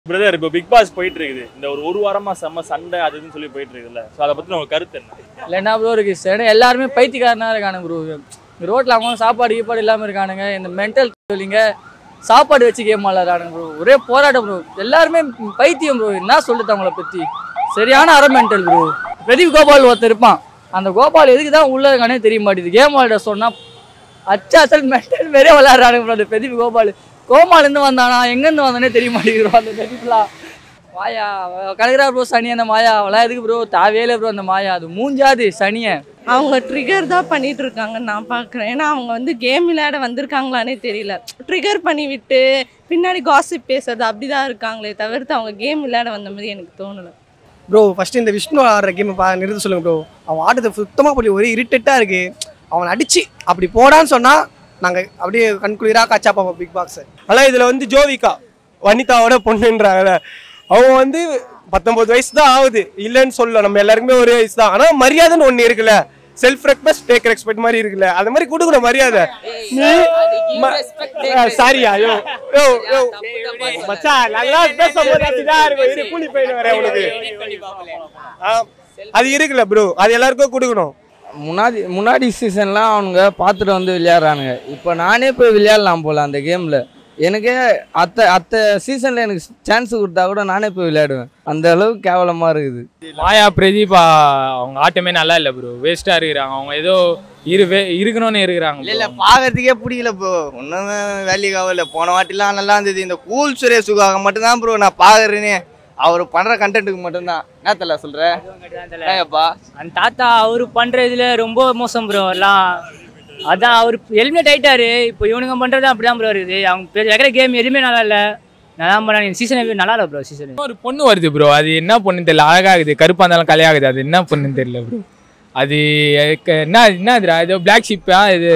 Brother இப்போ big pass போயிட்டு இருக்குது இந்த ஒரு ஒரு வாரமா செம்ம சண்டை அது இதுன்னு சொல்லி போயிட்டு இருக்குல்ல ஸோ அதை பத்தி உங்க கருத்து என்ன இல்லை என்ன ப்ரோ இருக்கு சரி எல்லாருமே பைத்தியக்காரனா இருக்கானுங்க ப்ரோ ரோட்டில் அவங்க சாப்பாடு கீப்பாடு இல்லாமல் இருக்கானுங்க இந்த மென்டல் சொல்லிங்க சாப்பாடு வச்சு கேம் விளாட்றானுங்க ப்ரோ ஒரே போராட்டம் ப்ரோ எல்லாருமே பைத்தியம் ப்ரோ என்ன சொல்லுது அவங்கள பற்றி சரியான அரை மென்டல் ப்ரோ பிரதீப் கோபால் ஒருத்தர் இருப்பான் அந்த கோபால் எதுக்கு தான் உள்ள இருக்கானே தெரிய மாட்டேது கேம் விளாட சொன்னால் அச்சா அசல் மென்டல் மாரியே விளாட்றானுங்க ப்ரோ அந்த பிரதீப் கோபால் கோமாலேருந்து வந்தானா எங்கேருந்து வந்தானே தெரிய மாட்டேங்குது bro அந்த பிரதீப்லாம் மாயா கலக்கிறா ப்ரோ சனி அந்த மாயா அவளாம் எதுக்கு ப்ரோ தாவேல ப்ரோ அந்த மாயா அது மூஞ்சாது சனியை அவங்க ட்ரிகர் தான் பண்ணிட்டு இருக்காங்கன்னு நான் பார்க்குறேன் ஏன்னா அவங்க வந்து கேம் விளையாட வந்திருக்காங்களானே தெரியல ட்ரிகர் பண்ணி விட்டு பின்னாடி காசிப் பேசுறது அப்படிதான் இருக்காங்களே தவிர்த்து அவங்க கேம் விளையாட வந்த மாதிரி எனக்கு தோணலை ப்ரோ ஃபஸ்ட்டு இந்த விஷ்ணு ஆடுற கேமை பா நிறுத்த சொல்லுங்க ப்ரோ அவன் ஆடுறது சுத்தமாக அப்படி ஒரே இரிட்டேட்டாக இருக்குது அவனை அடிச்சு அப்படி போடான்னு சொன்னால் நாங்கள் அப்படியே கண்குளிராக காய்ச்சா பார்ப்போம் பிக் பாக்ஸை ஆனால் இதில் வந்து ஜோவிகா வனிதாவோட பொண்ணுன்றாங்கல்ல அவங்க வந்து பத்தொன்பது வயசு தான் ஆகுது இல்லைன்னு சொல்லல நம்ம எல்லாருக்குமே ஒரே வயசு தான் ஆனால் மரியாதைன்னு ஒன்று இருக்குல்ல செல்ஃப் ரெஸ்பெக்ட் டேக் ரெஸ்பெக்ட் மாதிரி இருக்குல்ல அது மாதிரி கொடுக்கணும் மரியாதை சாரியா யோ யோ யோ மச்சான் நல்லா பேசும்போது அப்படிதான் இருக்கும் இரு கூலி போயிட்டு வரேன் உனக்கு ஆ, அது இருக்குல்ல ப்ரோ அது எல்லாருக்கும் கொடுக்கணும் முன்னாடி முன்னாடி சீசன்லாம் அவனுங்க பார்த்துட்டு வந்து விளையாடுறானுங்க இப்போ நானே போய் விளையாடலாம் போல அந்த கேமில் எனக்கே அத்த அத்த சீசனில் எனக்கு சான்ஸ் கொடுத்தா கூட நானே போய் விளையாடுவேன் அந்த அளவுக்கு கேவலமாக இருக்குது மாயா பிரதீபா அவங்க ஆட்டமே நல்லா இல்லை ப்ரோ வேஸ்ட்டாக இருக்கிறாங்க அவங்க ஏதோ இரு வே இருக்கணும்னு இருக்கிறாங்க இல்ல இல்ல பாக்கிறதுக்கே பிடிக்கல ப்ரோ ஒன்றும் வேலைக்கு ஆகல போன வாட்டிலாம் நல்லா இருந்தது இந்த கூல் சுரேஷுக்காக மட்டும்தான் ப்ரோ நான் பாக்குறேனே அவர் பண்ற கண்டென்ட்டுக்கு மட்டும்தான் என்ன தெரியல சொல்ற ஏப்பா அந்த தாத்தா அவரு பண்ற இதுல ரொம்ப மோசம் ப்ரோ எல்லாம் அதான் அவர் ஹெல்மெட் ஆயிட்டாரு இப்போ இவனுங்க பண்றது அப்படிதான் ப்ரோ இருக்குது அவங்க வைக்கிற கேம் எதுவுமே நல்லா இல்ல நல்லா பண்ணாங்க சீசன் நல்லா இல்லை ப்ரோ சீசன் ஒரு பொண்ணு வருது ப்ரோ அது என்ன பொண்ணுன்னு தெரியல அழகாகுது கருப்பாக இருந்தாலும் கலையாகுது அது என்ன பொண்ணுன்னு தெரியல ப்ரோ அது க- என்ன என்ன இதுடா ஏதோ பிளாக் ஷிப்பா இது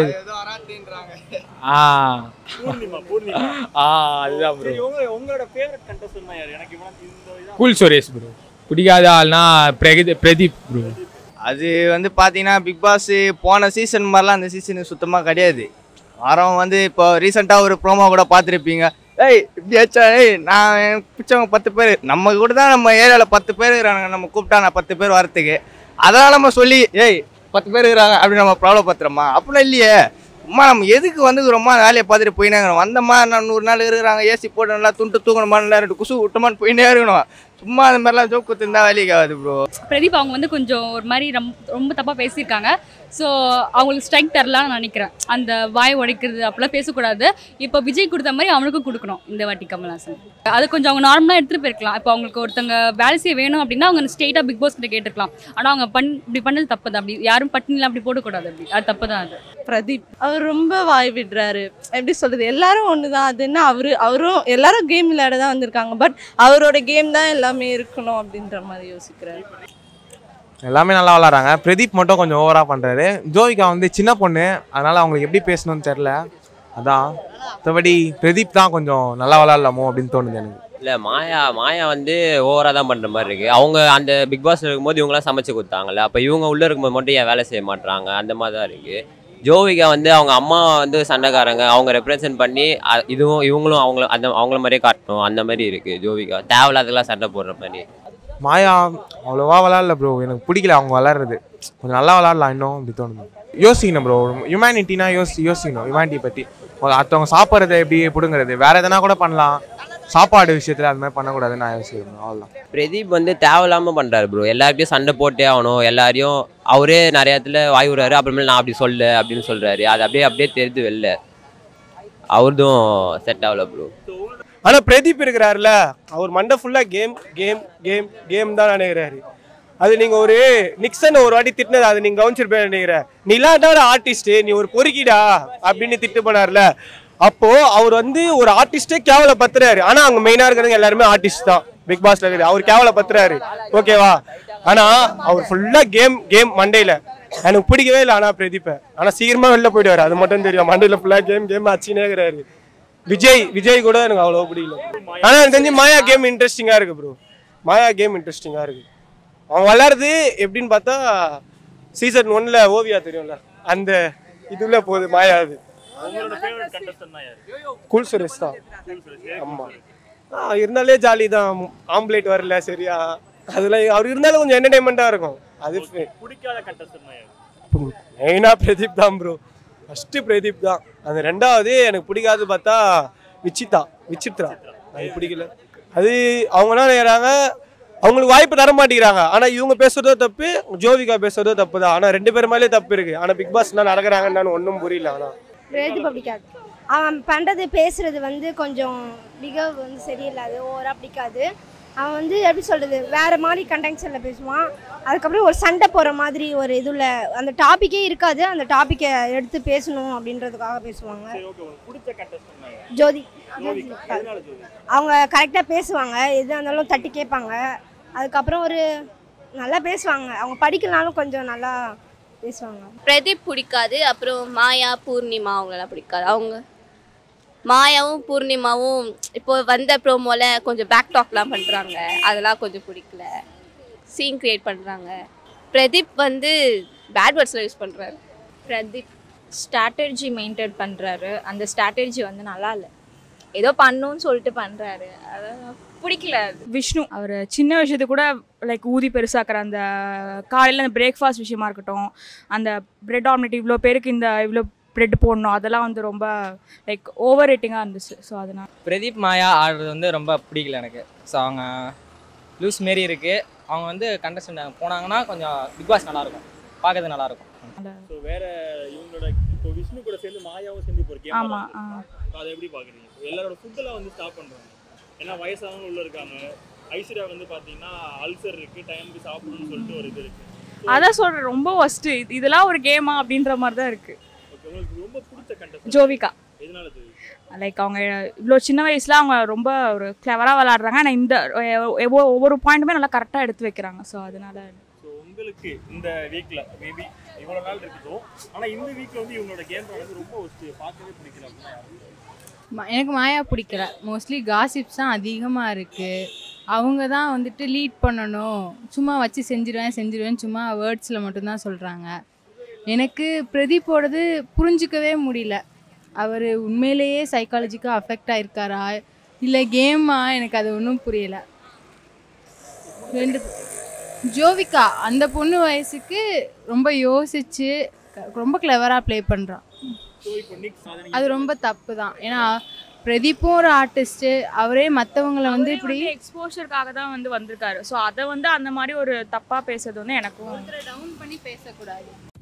ஆ பூர்ணிமா பூர்ணிமா ஆ அதுதான் ப்ரோ சரி உங்க உங்களோட ஃபேவரட் கண்டஸ்டன்ட் யார் எனக்கு இவன் இந்த இதான் கூல் சுரேஷ் ப்ரோ பிடிக்காத ஆள்னா பிரகதி பிரதீப் ப்ரோ அது வந்து பார்த்தீங்கன்னா பிக் பாஸ் போன சீசன் மாதிரிலாம் அந்த சீசன் சுத்தமாக கிடையாது வாரம் வந்து இப்போ ரீசெண்டாக ஒரு ப்ரோமோ கூட பார்த்துருப்பீங்க ஏய் இப்படி ஆச்சா ஏய் நான் எனக்கு பிடிச்சவங்க பத்து பேர் நம்ம கூட தான் நம்ம ஏரியாவில் பத்து பேர் இருக்கிறாங்க நம்ம கூப்பிட்டா நான் பத்து பேர் வரத்துக்கு அதெல்லாம் நம்ம சொல்லி ஏய் பத்து பேர் இருக்கிறாங்க அப்படி நம்ம ப்ராப்ளம் பத்துறோமா அப்படிலாம் இல்லையே சும்மா நம்ம எதுக்கு வந்துக்கிறோமா வேலையை பார்த்துட்டு போயினே இருக்கிறோம் வந்தோமா நான் நூறு நாள் இருக்கிறாங்க ஏசி போட்டு நல்லா துண்டு தூக்கணுமா நல்லா ரெண்டு குசு விட்டோமான்னு போயினே இருக்கணும் சும்மா அந்த மாதிரிலாம் ஜோக் குத்துருந்தா வேலைக்கு ஆகாது ப்ரோ பிரதீப் அவங்க வந்து கொஞ்சம் ஒரு மாதிரி ரொம்ப ரொம்ப தப்பாக பேசியிருக்காங்க ஸோ அவங்களுக்கு ஸ்ட்ரைக் தரலாம்னு நான் நினைக்கிறேன் அந்த வாய் உடைக்கிறது அப்படிலாம் பேசக்கூடாது இப்போ விஜய் கொடுத்த மாதிரி அவனுக்கும் கொடுக்கணும் இந்த வாட்டி கமல்ஹாசன் அது கொஞ்சம் அவங்க நார்மலாக எடுத்துகிட்டு போயிருக்கலாம் இப்போ அவங்களுக்கு ஒருத்தங்க வேலை செய்ய வேணும் அப்படின்னா அவங்க ஸ்ட்ரெயிட்டாக பிக் பாஸ் கிட்ட கேட்டிருக்கலாம் ஆனால் அவங்க பண் இப்படி பண்ணது தப்பு தான் அப்படி யாரும் பட்டினிலாம் அப்படி போடக்கூடாது அப்படி அது தப்பு தான் அது பிரதீப் அவர் ரொம்ப வாய் விடுறாரு எப்படி சொல்றது எல்லாரும் ஒன்று தான் அது என்ன அவரு அவரும் எல்லாரும் கேம் விளையாட தான் வந்திருக்காங்க பட் அவரோட கேம் தான் எல்லாமே இருக்கணும் அப்படின்ற மாதிரி யோசிக்கிறாரு எல்லாமே நல்லா விளாட்றாங்க பிரதீப் மட்டும் கொஞ்சம் ஓவராக பண்ணுறாரு ஜோவிகா வந்து சின்ன பொண்ணு அதனால் அவங்களுக்கு எப்படி பேசணும்னு தெரில அதான் மற்றபடி பிரதீப் தான் கொஞ்சம் நல்லா விளாட்லாமோ அப்படின்னு தோணுது எனக்கு இல்லை மாயா மாயா வந்து ஓவராக தான் பண்ணுற மாதிரி இருக்குது அவங்க அந்த பிக் பாஸ் இருக்கும்போது இவங்களாம் சமைச்சு கொடுத்தாங்கல்ல அப்போ இவங்க உள்ளே இருக்கும்போது மட்டும் ஏன் வேலை செய்ய மாட்றாங்க அந்த மாதிரி தான் இருக்குது ஜோவிகா வந்து அவங்க அம்மா வந்து சண்டைக்காரங்க அவங்க ரெப்ரசன்ட் பண்ணி அ- இதுவும் இவங்களும் அவங்கள அந்த அவங்கள மாதிரியே காட்டணும் அந்த மாதிரி இருக்குது ஜோவிகா தேவையில்லாதெல்லாம் சண்டை போடுற மாதிரி மாயா அவ்வளோவா விளாட்ல ப்ரோ எனக்கு பிடிக்கல அவங்க விளாட்றது கொஞ்சம் நல்லா விளாட்லாம் இன்னும் அப்படி தோணுது யோசிக்கணும் ப்ரோ ஹியூமனிட்டினா யோசி யோசிக்கணும் ஹியூமனிட்டி பற்றி அடுத்தவங்க சாப்பிட்றத எப்படி பிடுங்குறது வேற எதனா கூட பண்ணலாம் சாப்பாடு விஷயத்தில் அது மாதிரி பண்ணக்கூடாதுன்னு நான் யோசிக்கிறேன் அவ்வளோதான் பிரதீப் வந்து தேவையில்லாமல் பண்ணுறாரு ப்ரோ எல்லார்கிட்டயும் சண்டை போட்டே ஆகணும் எல்லாரையும் அவரே நிறைய இடத்துல வாய் விடுறாரு அப்புறமேல நான் அப்படி சொல்ல அப்படின்னு சொல்கிறாரு அது அப்படியே அப்படியே தெரியுது வெளில அவர்தும் செட் ஆகல ப்ரோ ஆனால் பிரதீப் இருக்கிறாருல அவர் மண்டை ஃபுல்லாக கேம் கேம் கேம் கேம் தான் நினைக்கிறாரு அது நீங்கள் ஒரு நிக்சன் ஒரு வாட்டி திட்டினது அது நீங்கள் கவனிச்சிருப்பேன் நினைக்கிறேன் நீ இல்லாட்டா ஒரு ஆர்டிஸ்ட்டு நீ ஒரு பொறுக்கிடா அப்படின்னு திட்டு பண்ணார்ல அப்போ அவர் வந்து ஒரு ஆர்டிஸ்டே கேவல பத்துறாரு ஆனா அங்க மெயினா இருக்கிறவங்க எல்லாருமே ஆர்டிஸ்ட் தான் பிக் பாஸ்ல இருக்குது அவர் கேவல பத்துறாரு ஓகேவா ஆனா அவர் ஃபுல்லா கேம் கேம் மண்டையில எனக்கு பிடிக்கவே இல்லை ஆனா பிரதீப்பை ஆனா சீக்கிரமா வெளில போயிடுவாரு அது மட்டும் தெரியும் மண்டையில ஃபுல்லா கேம் கேம் அச்சினே இருக்கிறாரு விஜய் விஜய் கூட எனக்கு அவ்வளோ பிடிக்கல ஆனா எனக்கு தெரிஞ்சு மாயா கேம் இன்ட்ரெஸ்டிங்கா இருக்கு ப்ரோ மாயா கேம் இன்ட்ரெஸ்டிங்கா இருக்கு அவன் விளாடுறது எப்படின்னு பார்த்தா சீசன் ஒன்ல ஓவியா தெரியும்ல அந்த இதுல போகுது மாயா அது உங்களோட ஃபேவரட் கண்டஸ்டன்ட் யாரு கூல் சுரேஷ் தான் ஆமா ஆ, இருந்தாலே ஜாலி தான் ஆம்லேட் வரல சரியா அதெல்லாம் அவர் இருந்தாலும் கொஞ்சம் என்டர்டைன்மெண்ட்டாக இருக்கும் அது பிடிக்காத கண்டஸ்டன் மெயினாக பிரதீப் தான் ப்ரோ ஃபஸ்ட்டு பிரதீப் தான் அந்த ரெண்டாவது எனக்கு பிடிக்காது பார்த்தா விசிதா விசித்ரா அது பிடிக்கல அது அவங்க என்ன நினைக்கிறாங்க அவங்களுக்கு வாய்ப்பு தர மாட்டேங்கிறாங்க ஆனால் இவங்க பேசுறதோ தப்பு ஜோவிகா பேசுறதோ தப்பு தான் ஆனால் ரெண்டு பேர் மேலேயே தப்பு இருக்குது ஆனால் பிக் பாஸ் என்ன நடக்கிறாங்கன்னு ஒன்றும் புரியல ஆனால் பிரதீப் பிடிக்காது அவன் பண்ணுறது பேசுறது வந்து கொஞ்சம் பிகவ் வந்து சரியில்லாது ஓவராக பிடிக்காது அவன் வந்து எப்படி சொல்கிறது வேறு மாதிரி கண்டென்ஷனில் பேசுவான் அதுக்கப்புறம் ஒரு சண்டை போகிற மாதிரி ஒரு இதில் அந்த டாப்பிக்கே இருக்காது அந்த டாப்பிக்கை எடுத்து பேசணும் அப்படின்றதுக்காக பேசுவாங்க சரி ஓகே உங்களுக்கு பிடிச்ச கண்டஸ்டன் ஜோதி ஜோதிகா எதனால ஜோதி அவங்க கரெக்டாக பேசுவாங்க எதுவாக இருந்தாலும் தட்டி கேட்பாங்க அதுக்கப்புறம் ஒரு நல்லா பேசுவாங்க அவங்க படிக்கலனாலும் கொஞ்சம் நல்லா பேசுவாங்க பிரதீப் பிடிக்காது அப்புறம் மாயா பூர்ணிமா அவங்களெல்லாம் பிடிக்காது அவங்க மாயாவும் பூர்ணிமாவும் இப்போ வந்த ப்ரோமோல கொஞ்சம் பேக் டாக்லாம் பண்ணுறாங்க அதெல்லாம் கொஞ்சம் பிடிக்கல சீன் கிரியேட் பண்ணுறாங்க பிரதீப் வந்து பேட் வேர்ட்ஸில் யூஸ் பண்ணுறாரு பிரதீப் ஸ்ட்ராட்டஜி மெயின்டைன் பண்ணுறாரு அந்த ஸ்ட்ராட்டஜி வந்து நல்லா இல்லை ஏதோ பண்ணணும்னு சொல்லிட்டு பண்ணுறாரு அதான் பிடிக்கல அது விஷ்ணு அவர் சின்ன விஷயத்தை கூட லைக் ஊதி பெருசாக்குற அந்த காலையில் அந்த பிரேக்ஃபாஸ்ட் விஷயமா இருக்கட்டும் அந்த பிரெட் ஆம்லெட் இவ்வளோ பேருக்கு இந்த இவ்வளோ பிரெட் போடணும் அதெல்லாம் வந்து ரொம்ப லைக் ஓவர் ரேட்டிங்காக இருந்துச்சு ஸோ அதனால் பிரதீப் மாயா ஆடுறது வந்து ரொம்ப பிடிக்கல எனக்கு ஸோ அவங்க லூஸ் மாரி இருக்குது அவங்க வந்து கண்டஸ்டன்ட் போனாங்கன்னா கொஞ்சம் பிக் பாஸ் நல்லாயிருக்கும் பார்க்கறது நல்லாயிருக்கும் ஸோ வேற இவங்களோட இப்போ விஷ்ணு கூட சேர்ந்து மாயாவும் சேர்ந்து இப்போ ஒரு கேம் ஆமா, ஆ. அதை எப்படி பார்க்குறீங்க இப்போ எல்லாரோட ஃபுட்டெல்லாம் வந்து ஸ்டாப் பண்ணுறாங்க ஏன்னா வயசானவங்க உள்ள இருக்காங்க ஐஸ்வர்யா வந்து பார்த்தீங்கன்னா அல்சர் இருக்கு டைமுக்கு சாப்பிடணும்னு சொல்லிட்டு ஒரு இது இருக்கு அதான் சொல்கிறேன் ரொம்ப ஒஸ்ட்டு இதெல்லாம் ஒரு கேமா அப்படின்ற மாதிரி தான் இருக்குது ஓகே உங்களுக்கு ரொம்ப பிடிச்ச கண்டஸ்ட் ஜோவிகா. எதனால ஜோவி லைக் அவங்க இவ்வளோ சின்ன வயசில் அவங்க ரொம்ப ஒரு கிளவராக விளாடுறாங்க ஆனால் இந்த ஒவ்வொரு- ஒவ்வொரு பாயிண்ட்டுமே நல்லா கரெக்டாக எடுத்து வைக்கிறாங்க ஸோ அதனால ஸோ உங்களுக்கு இந்த வீக்ல மேபி இவ்வளோ நாள் இருக்குதோ ஆனால் இந்த வீக்ல வந்து இவங்களோட கேம் வந்து ரொம்ப ஒஸ்ட்டு பார்க்கவே பிடிக்கல அப்படின்னா யாரு? ம- எனக்கு மாயா பிடிக்கல மோஸ்ட்லி காசிப்ஸ் தான் அதிகமாக இருக்குது அவங்க தான் வந்துட்டு லீட் பண்ணணும் சும்மா வச்சு செஞ்சிருவேன் செஞ்சிருவேன் சும்மா வேர்ட்ஸில் மட்டும்தான் சொல்கிறாங்க எனக்கு பிரதீப்போடது புரிஞ்சிக்கவே முடியல அவர் உண்மையிலேயே சைக்காலஜிக்காக அஃபெக்ட் ஆயிருக்காரா இல்லை கேமா எனக்கு அது ஒன்றும் புரியல ரெண்டு ஜோவிகா அந்த பொண்ணு வயசுக்கு ரொம்ப யோசிச்சு க- ரொம்ப கிளவராக ப்ளே பண்ணுறான் ஸோ இப்போ நிக்ஸ் அதை அது ரொம்ப தப்பு தான் ஏன்னா பிரதீப்பும் ஒரு ஆர்டிஸ்ட்டு அவரே மற்றவங்கள வந்து இப்படி எக்ஸ்போஷருக்காக தான் வந்து வந்திருக்காரு ஸோ அதை வந்து அந்த மாதிரி ஒரு தப்பாக பேசுறது வந்து எனக்கும் டவுன் பண்ணி பேசக்கூடாது